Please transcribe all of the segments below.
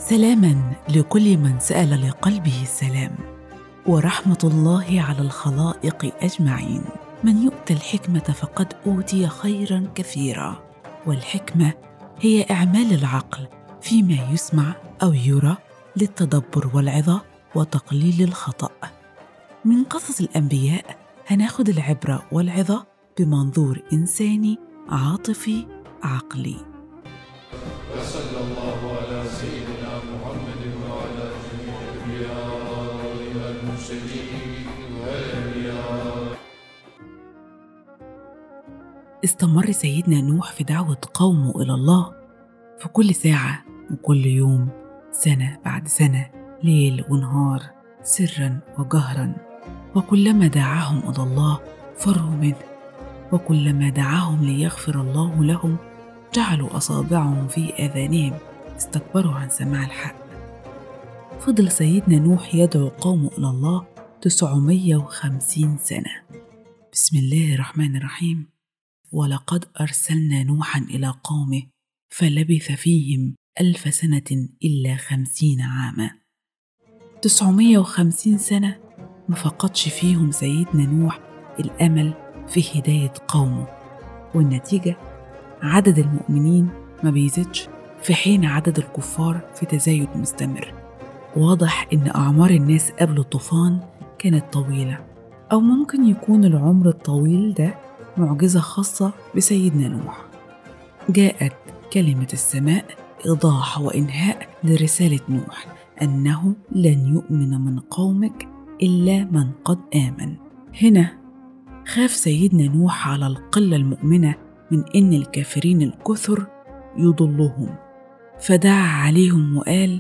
سلاما لكل من سال لقلبه السلام ورحمه الله على الخلائق اجمعين من يؤتى الحكمه فقد اوتي خيرا كثيرا والحكمه هي اعمال العقل فيما يسمع او يرى للتدبر والعظه وتقليل الخطا من قصص الانبياء هناخد العبره والعظه بمنظور انساني عاطفي عقلي وصلى الله على سيدنا محمد وعلى جميع الانبياء والمرسلين والانبياء استمر سيدنا نوح في دعوة قومه إلى الله في كل ساعة وكل يوم سنة بعد سنة ليل ونهار سرا وجهرا وكلما دعاهم إلى الله فروا منه وكلما دعاهم ليغفر الله لهم جعلوا أصابعهم في آذانهم استكبروا عن سماع الحق فضل سيدنا نوح يدعو قومه إلى الله 950 سنة بسم الله الرحمن الرحيم ولقد أرسلنا نوحا إلى قومه فلبث فيهم ألف سنة إلا خمسين عاما 950 سنة ما فقدش فيهم سيدنا نوح الأمل في هداية قومه والنتيجة عدد المؤمنين ما بيزيدش في حين عدد الكفار في تزايد مستمر واضح إن أعمار الناس قبل الطوفان كانت طويلة أو ممكن يكون العمر الطويل ده معجزة خاصة بسيدنا نوح جاءت كلمة السماء إيضاح وإنهاء لرسالة نوح أنه لن يؤمن من قومك إلا من قد آمن هنا خاف سيدنا نوح على القلة المؤمنة من إن الكافرين الكثر يضلهم فدعا عليهم وقال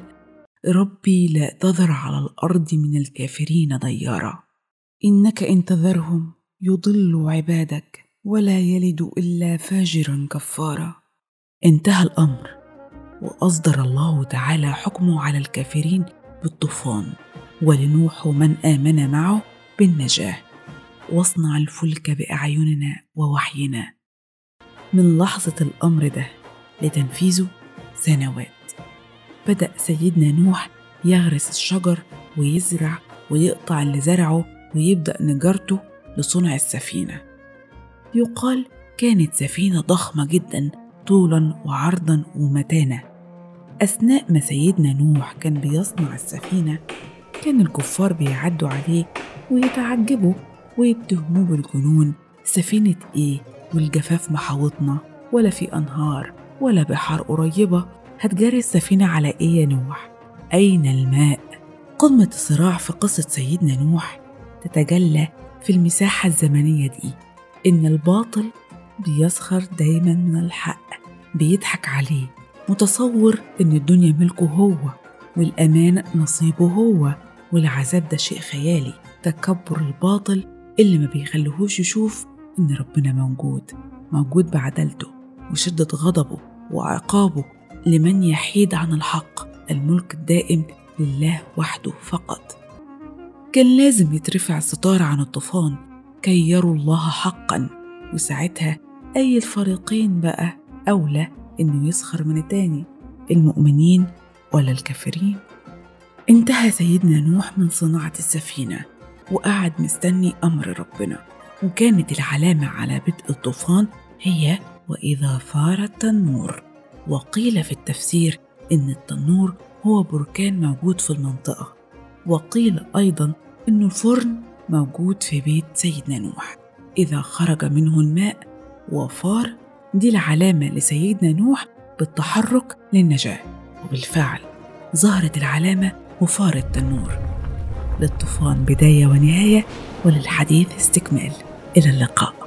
ربي لا تذر على الأرض من الكافرين ديارا إنك إن تذرهم يضلوا عبادك ولا يلد إلا فاجرا كفارا انتهى الأمر وأصدر الله تعالى حكمه على الكافرين بالطوفان ولنوح ومن آمن معه بالنجاة واصنع الفلك بأعيننا ووحينا من لحظة الأمر ده لتنفيذه سنوات بدأ سيدنا نوح يغرس الشجر ويزرع ويقطع اللي زرعه ويبدأ نجارته لصنع السفينة يقال كانت سفينة ضخمة جدا طولا وعرضا ومتانة أثناء ما سيدنا نوح كان بيصنع السفينة كان الكفار بيعدوا عليه ويتعجبوا ويتهموه بالجنون سفينة إيه والجفاف محاوطنا ولا في أنهار ولا بحار قريبة هتجري السفينة على إيه يا نوح أين الماء قمة الصراع في قصة سيدنا نوح تتجلى في المساحة الزمنية دي إن الباطل بيسخر دايما من الحق بيضحك عليه متصور إن الدنيا ملكه هو والأمان نصيبه هو والعذاب ده شيء خيالي تكبر الباطل اللي ما بيخليهوش يشوف إن ربنا موجود موجود بعدلته وشدة غضبه وعقابه لمن يحيد عن الحق الملك الدائم لله وحده فقط كان لازم يترفع الستار عن الطوفان كي يروا الله حقا وساعتها أي الفريقين بقى أولى إنه يسخر من التاني المؤمنين ولا الكافرين انتهى سيدنا نوح من صناعة السفينة وقعد مستني أمر ربنا وكانت العلامة على بدء الطوفان هي وإذا فار التنور وقيل في التفسير إن التنور هو بركان موجود في المنطقة وقيل أيضا إن الفرن موجود في بيت سيدنا نوح إذا خرج منه الماء وفار دي العلامة لسيدنا نوح بالتحرك للنجاة وبالفعل ظهرت العلامة وفار التنور للطوفان بداية ونهاية وللحديث استكمال إلى اللقاء